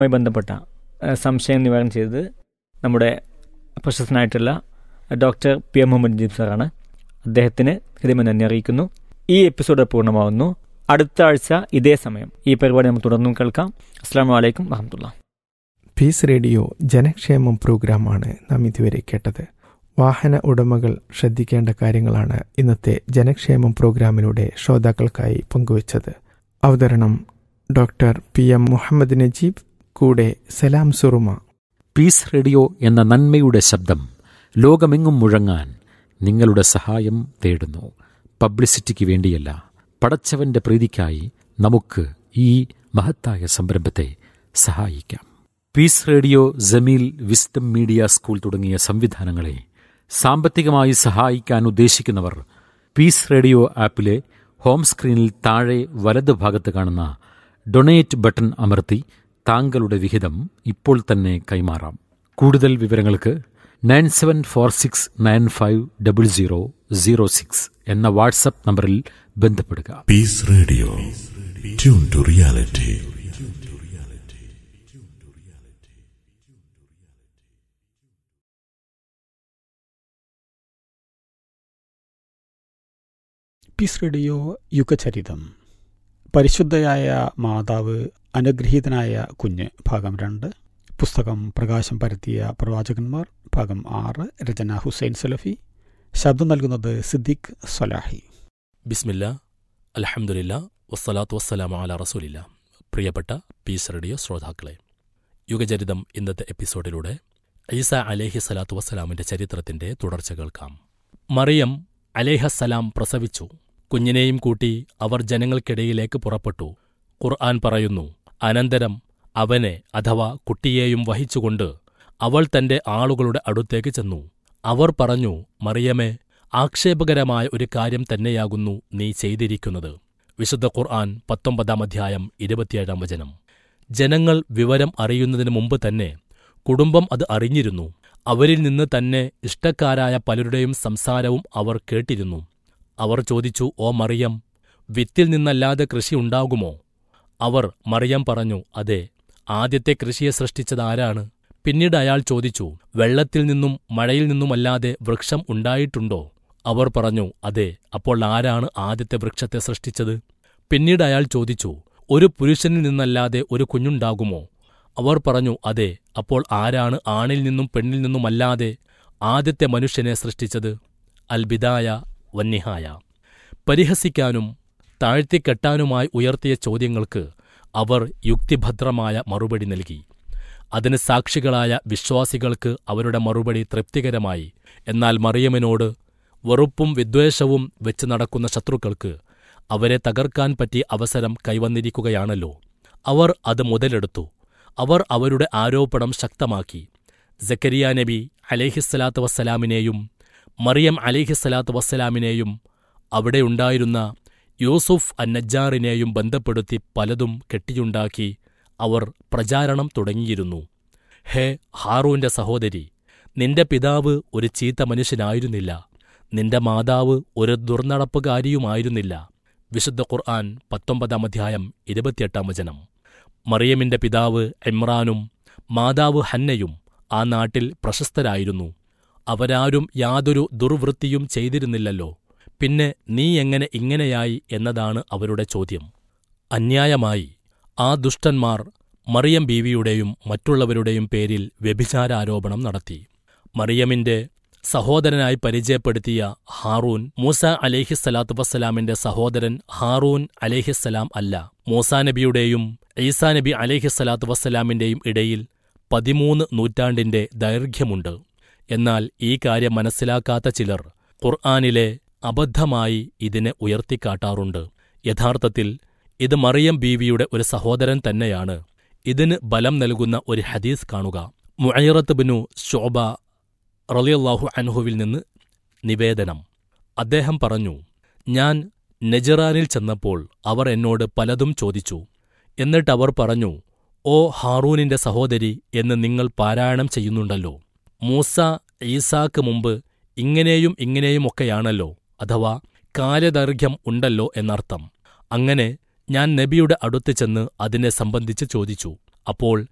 മായി ബന്ധപ്പെട്ട ഏഹ്, സംശയം നിവാരണം ചെയ്തത് നമ്മുടെ പ്രശസ്തനായിട്ടുള്ള doctor P M Muhammad Najeeb സാറാണ് അദ്ദേഹത്തിന് ഹൃദയം നന്ദി അറിയിക്കുന്നു ഈ എപ്പിസോഡ് പൂർണ്ണമാവുന്നു അടുത്ത ആഴ്ച ഇതേ സമയം ഈ പരിപാടി നമുക്ക് തുടർന്നും കേൾക്കാം അസ്സാം വലൈക്കും വറഹമുല്ല പീസ് റേഡിയോ ജനക്ഷേമം പ്രോഗ്രാമാണ് നാം ഇതുവരെ കേട്ടത് വാഹന ഉടമകൾ ശ്രദ്ധിക്കേണ്ട കാര്യങ്ങളാണ് ഇന്നത്തെ ജനക്ഷേമം പ്രോഗ്രാമിലൂടെ ശ്രോതാക്കൾക്കായി പങ്കുവച്ചത് അവതരണം doctor P M Muhammad Najeeb കൂടെ സലാം സുറുമ പീസ് റേഡിയോ എന്ന നന്മയുടെ ശബ്ദം ലോകമെങ്ങും മുഴങ്ങാൻ നിങ്ങളുടെ സഹായം തേടുന്നു പബ്ലിസിറ്റിക്ക് വേണ്ടിയല്ല പടച്ചവന്റെ പ്രീതിക്കായി നമുക്ക് ഈ മഹത്തായ സംരംഭത്തെ സഹായിക്കാം peace radio Jameel wisdom media school തുടങ്ങിയ സംവിധാനങ്ങളെ സാമ്പത്തികമായി സഹായിക്കാൻ ഉദ്ദേശിക്കുന്നവർ പീസ് റേഡിയോ ആപ്പിലെ ഹോം സ്ക്രീനിൽ താഴെ വലത് ഭാഗത്ത് കാണുന്ന ഡൊണേറ്റ് ബട്ടൺ അമർത്തി താങ്കളുടെ വിഹിതം ഇപ്പോൾ തന്നെ കൈമാറാം കൂടുതൽ വിവരങ്ങൾക്ക് nine seven four six nine five double zero zero six എന്ന വാട്സപ്പ് നമ്പറിൽ ബന്ധപ്പെടുക Peace Radio. Tune to reality. Peace radio യുഗചരിതം പരിശുദ്ധയായ മാതാവ് അനുഗ്രഹീതനായ കുഞ്ഞ് ഭാഗം രണ്ട് പുസ്തകം പ്രകാശം പരത്തിയ പ്രവാചകന്മാർ ഭാഗം ആറ് രചന ഹുസൈൻ സലഫി ശബ്ദം നൽകുന്നത് സിദ്ദിഖ് സലാഹി ബിസ്മില്ല അലഹമുല്ല വസ്സലാത്തു വസ്സലാമു അല റസൂലില്ല പ്രിയപ്പെട്ട പീസ് റേഡിയോ ശ്രോതാക്കളെ യുഗചരിതം ഇന്നത്തെ എപ്പിസോഡിലൂടെ ഈസ അലേഹി സ്വലാത്തു വസ്സലാമിന്റെ ചരിത്രത്തിന്റെ തുടർച്ച കേൾക്കാം മറിയം അലേഹസ്സലാം പ്രസവിച്ചു കുഞ്ഞിനെയും കൂട്ടി അവർ ജനങ്ങൾക്കിടയിലേക്ക് പുറപ്പെട്ടു ഖുർആൻ പറയുന്നു അനന്തരം അവനെ അഥവാ കുട്ടിയെയും വഹിച്ചുകൊണ്ട് അവൾ തന്റെ ആളുകളുടെ അടുത്തേക്ക് ചെന്നു അവർ പറഞ്ഞു മറിയമേ ആക്ഷേപകരമായ ഒരു കാര്യം തന്നെയാകുന്നു നീ ചെയ്തിരിക്കുന്നത് വിശുദ്ധ ഖുർആൻ പത്തൊമ്പതാം അധ്യായം ഇരുപത്തിയേഴാം വചനം ജനങ്ങൾ വിവരം അറിയുന്നതിന് മുമ്പ് തന്നെ കുടുംബം അത് അറിഞ്ഞിരുന്നു അവരിൽ നിന്ന് തന്നെ ഇഷ്ടക്കാരായ പലരുടെയും സംസാരവും അവർ കേട്ടിരുന്നു അവർ ചോദിച്ചു ഓ മറിയം വിത്തിൽ നിന്നല്ലാതെ കൃഷി ഉണ്ടാകുമോ അവർ മറിയം പറഞ്ഞു അതെ ആദ്യത്തെ കൃഷിയെ സൃഷ്ടിച്ചത് ആരാണ് പിന്നീട് അയാൾ ചോദിച്ചു വെള്ളത്തിൽ നിന്നും മഴയിൽ നിന്നുമല്ലാതെ വൃക്ഷം ഉണ്ടായിട്ടുണ്ടോ അവർ പറഞ്ഞു അതെ അപ്പോൾ ആരാണ് ആദ്യത്തെ വൃക്ഷത്തെ സൃഷ്ടിച്ചത് പിന്നീട് അയാൾ ചോദിച്ചു ഒരു പുരുഷനിൽ നിന്നല്ലാതെ ഒരു കുഞ്ഞുണ്ടാകുമോ അവർ പറഞ്ഞു അതെ അപ്പോൾ ആരാണ് ആണിൽ നിന്നും പെണ്ണിൽ നിന്നുമല്ലാതെ ആദ്യത്തെ മനുഷ്യനെ സൃഷ്ടിച്ചത് അൽബിദായ വന്യഹായ പരിഹസിക്കാനും താഴ്ത്തിക്കെട്ടാനുമായി ഉയർത്തിയ ചോദ്യങ്ങൾക്ക് അവർ യുക്തിഭദ്രമായ മറുപടി നൽകി അതിന് സാക്ഷികളായ വിശ്വാസികൾക്ക് അവരുടെ മറുപടി തൃപ്തികരമായി എന്നാൽ മറിയമിനോട് വെറുപ്പും വിദ്വേഷവും വെച്ച് നടക്കുന്ന ശത്രുക്കൾക്ക് അവരെ തകർക്കാൻ പറ്റിയ അവസരം കൈവന്നിരിക്കുകയാണല്ലോ അവർ അത് മുതലെടുത്തു അവർ അവരുടെ ആരോപണം ശക്തമാക്കി ജക്കരിയ നബി അലേഹിസ്സലാത്തു വസ്സലാമിനെയും മറിയം അലേഹിസ്സലാത്തു വസ്സലാമിനെയും അവിടെയുണ്ടായിരുന്ന യൂസുഫ് അന്നജാറിനെയും ബന്ധപ്പെടുത്തി പലതും കെട്ടിയുണ്ടാക്കി അവർ പ്രചാരണം തുടങ്ങിയിരുന്നു ഹേ ഹാറൂന്റെ സഹോദരി നിന്റെ പിതാവ് ഒരു ചീത്ത മനുഷ്യനായിരുന്നില്ല നിന്റെ മാതാവ് ഒരു ദുർനടപ്പുകാരിയുമായിരുന്നില്ല വിശുദ്ധ ഖുർആൻ പത്തൊമ്പതാം അധ്യായം ഇരുപത്തിയെട്ടാം വചനം മറിയമിന്റെ പിതാവ് ഇമ്രാനും മാതാവ് ഹന്നയും ആ നാട്ടിൽ പ്രശസ്തരായിരുന്നു അവരാരും യാതൊരു ദുർവൃത്തിയും ചെയ്തിരുന്നില്ലല്ലോ പിന്നെ നീ എങ്ങനെ ഇങ്ങനെയായി എന്നതാണ് അവരുടെ ചോദ്യം അന്യായമായി ആ ദുഷ്ടന്മാർ മറിയം ബീവിയുടെയും മറ്റുള്ളവരുടെയും പേരിൽ വ്യഭിചാരാരോപണം നടത്തി മറിയമിന്റെ സഹോദരനായി പരിചയപ്പെടുത്തിയ ഹാറൂൻ മൂസ അലേഹിസ്സലാത്തു വസ്സലാമിന്റെ സഹോദരൻ ഹാറൂൻ അലേഹിസ്സലാം അല്ല മൂസാ നബിയുടെയും ഈസാ നബി അലേഹിസ്സലാത്തു വസ്സലാമിന്റെയും ഇടയിൽ പതിമൂന്ന് നൂറ്റാണ്ടിന്റെ ദൈർഘ്യമുണ്ട് എന്നാൽ ഈ കാര്യം മനസ്സിലാക്കാത്ത ചിലർ ഖുർആാനിലെ അബദ്ധമായി ഇതിനെ ഉയർത്തിക്കാട്ടാറുണ്ട് യഥാർത്ഥത്തിൽ ഇത് മറിയം ബീവിയുടെ ഒരു സഹോദരൻ തന്നെയാണ് ഇതിന് ബലം നൽകുന്ന ഒരു ഹദീസ് കാണുക മുഅറത്ത് ബിനു ശോബ റളിയല്ലാഹു അൻഹുവിൽ നിന്ന് നിവേദനം അദ്ദേഹം പറഞ്ഞു ഞാൻ നെജറാനിൽ ചെന്നപ്പോൾ അവർ എന്നോട് പലതും ചോദിച്ചു എന്നിട്ടവർ പറഞ്ഞു ഓ ഹാറൂനിന്റെ സഹോദരി എന്ന് നിങ്ങൾ പാരായണം ചെയ്യുന്നുണ്ടല്ലോ മൂസ ഈസാക്ക് മുമ്പ് ഇങ്ങനെയും ഇങ്ങനെയുമൊക്കെയാണല്ലോ അഥവാ കാലദൈർഘ്യം ഉണ്ടല്ലോ എന്നർത്ഥം അങ്ങനെ ഞാൻ നബിയുടെ അടുത്ത് ചെന്ന് അതിനെ സംബന്ധിച്ച് ചോദിച്ചു അപ്പോൾ